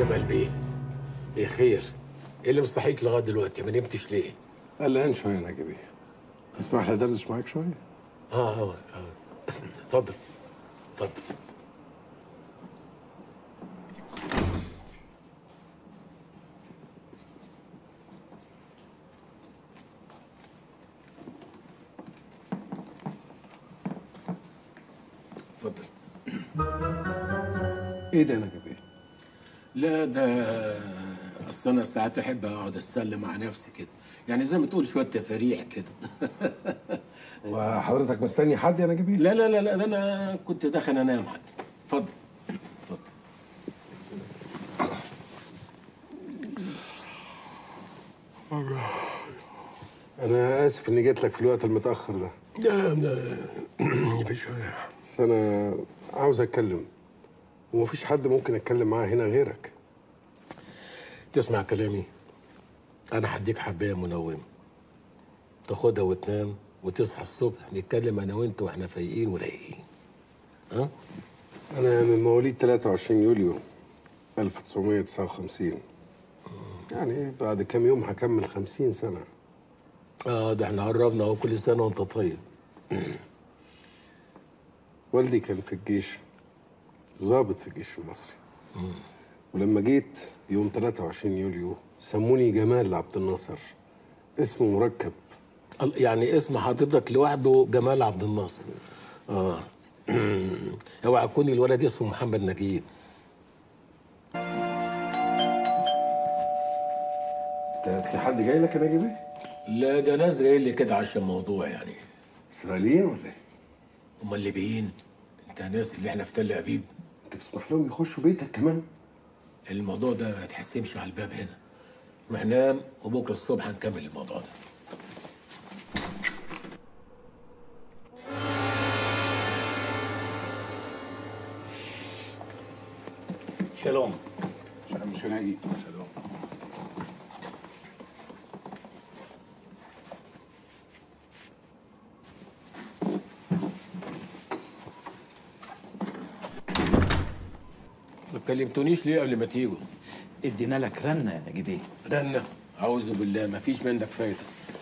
جمال بيه ايه خير ايه اللي مصحيك لغايه دلوقتي ما نمتش ليه قلقان شويه يا نجيبي اسمح لي ادردش معاك شويه اه اه اه اتفضل اتفضل اتفضل ايه ده يا نجيبي لا ده اصل انا ساعات احب اقعد اتسلى مع نفسي كده يعني زي ما تقول شويه تفاريح كده وحضرتك مستني حد يا نجيبي لا لا لا لا ده انا كنت داخل انام حتى اتفضل اتفضل انا اسف اني جيت لك في الوقت المتاخر ده لا لا مفيش حاجه بس انا عاوز اتكلم ومفيش حد ممكن اتكلم معاه هنا غيرك تسمع كلامي انا هديك حبايه منومه تاخدها وتنام وتصحى الصبح نتكلم انا وانت واحنا فايقين ورايقين ها انا من مواليد 23 يوليو 1959 يعني بعد كام يوم هكمل 50 سنه اه ده احنا قربنا اهو كل سنه وانت طيب والدي كان في الجيش ضابط في الجيش المصري ولما جيت يوم 23 يوليو سموني جمال عبد الناصر اسمه مركب ال- يعني اسم حضرتك لوحده جمال عبد الناصر اه اوعى يكون الولد اسمه محمد نجيب ده في حد جاي لك يا نجيبي؟ لا ده ناس جايين لي كده عشان موضوع يعني اسرائيليين ولا ايه؟ امال الليبيين انت ناس اللي احنا في تل ابيب انت بتسمح لهم يخشوا بيتك كمان؟ الموضوع ده ما تحسمش على الباب هنا روح نام وبكره الصبح هنكمل الموضوع ده שלום. שלום שונאי. שלום. ما كلمتونيش ليه قبل ما تيجوا ادينا لك رنة يا نجيبي رنة أعوذ بالله ما فيش منك فايدة